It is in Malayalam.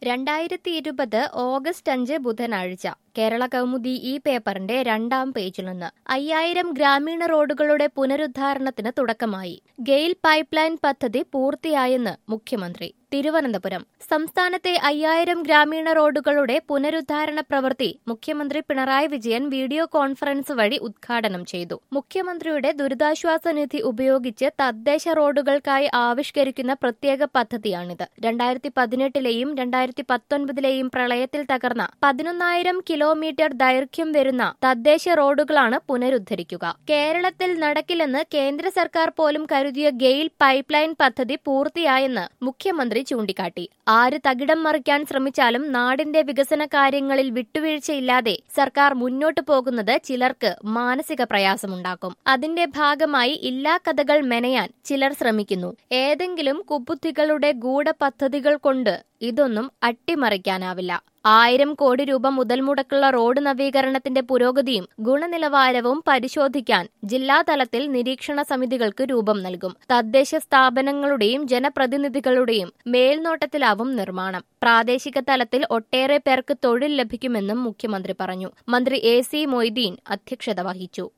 രണ്ടായിരത്തി ഇരുപത് ഓഗസ്റ്റ് അഞ്ച് ബുധനാഴ്ച കേരള കൗമുദി ഈ പേപ്പറിന്റെ രണ്ടാം പേജിൽ നിന്ന് അയ്യായിരം ഗ്രാമീണ റോഡുകളുടെ പുനരുദ്ധാരണത്തിന് തുടക്കമായി ഗെയിൽ പൈപ്പ് ലൈൻ പദ്ധതി പൂർത്തിയായെന്ന് മുഖ്യമന്ത്രി തിരുവനന്തപുരം സംസ്ഥാനത്തെ അയ്യായിരം ഗ്രാമീണ റോഡുകളുടെ പുനരുദ്ധാരണ പ്രവൃത്തി മുഖ്യമന്ത്രി പിണറായി വിജയൻ വീഡിയോ കോൺഫറൻസ് വഴി ഉദ്ഘാടനം ചെയ്തു മുഖ്യമന്ത്രിയുടെ ദുരിതാശ്വാസ നിധി ഉപയോഗിച്ച് തദ്ദേശ റോഡുകൾക്കായി ആവിഷ്കരിക്കുന്ന പ്രത്യേക പദ്ധതിയാണിത് രണ്ടായിരത്തി പതിനെട്ടിലെയും രണ്ടായിരത്തി പത്തൊൻപതിലെയും പ്രളയത്തിൽ തകർന്ന പതിനൊന്നായിരം കിലോമീറ്റർ ദൈർഘ്യം വരുന്ന തദ്ദേശ റോഡുകളാണ് പുനരുദ്ധരിക്കുക കേരളത്തിൽ നടക്കില്ലെന്ന് കേന്ദ്ര സർക്കാർ പോലും കരുതിയ ഗെയിൽ പൈപ്പ് ലൈൻ പദ്ധതി പൂർത്തിയായെന്ന് മുഖ്യമന്ത്രി ചൂണ്ടിക്കാട്ടി ആര് തകിടം മറിക്കാൻ ശ്രമിച്ചാലും നാടിന്റെ വികസന കാര്യങ്ങളിൽ വിട്ടുവീഴ്ചയില്ലാതെ സർക്കാർ മുന്നോട്ടു പോകുന്നത് ചിലർക്ക് മാനസിക പ്രയാസമുണ്ടാക്കും അതിന്റെ ഭാഗമായി ഇല്ലാ കഥകൾ മെനയാൻ ചിലർ ശ്രമിക്കുന്നു ഏതെങ്കിലും കുബുദ്ധികളുടെ ഗൂഢപദ്ധതികൾ കൊണ്ട് ഇതൊന്നും അട്ടിമറിക്കാനാവില്ല ആയിരം കോടി രൂപ മുതൽ മുടക്കുള്ള റോഡ് നവീകരണത്തിന്റെ പുരോഗതിയും ഗുണനിലവാരവും പരിശോധിക്കാൻ ജില്ലാതലത്തിൽ നിരീക്ഷണ സമിതികൾക്ക് രൂപം നൽകും തദ്ദേശ സ്ഥാപനങ്ങളുടെയും ജനപ്രതിനിധികളുടെയും മേൽനോട്ടത്തിലാവും നിർമ്മാണം പ്രാദേശിക തലത്തിൽ ഒട്ടേറെ പേർക്ക് തൊഴിൽ ലഭിക്കുമെന്നും മുഖ്യമന്ത്രി പറഞ്ഞു മന്ത്രി എ സി മൊയ്തീൻ അധ്യക്ഷത വഹിച്ചു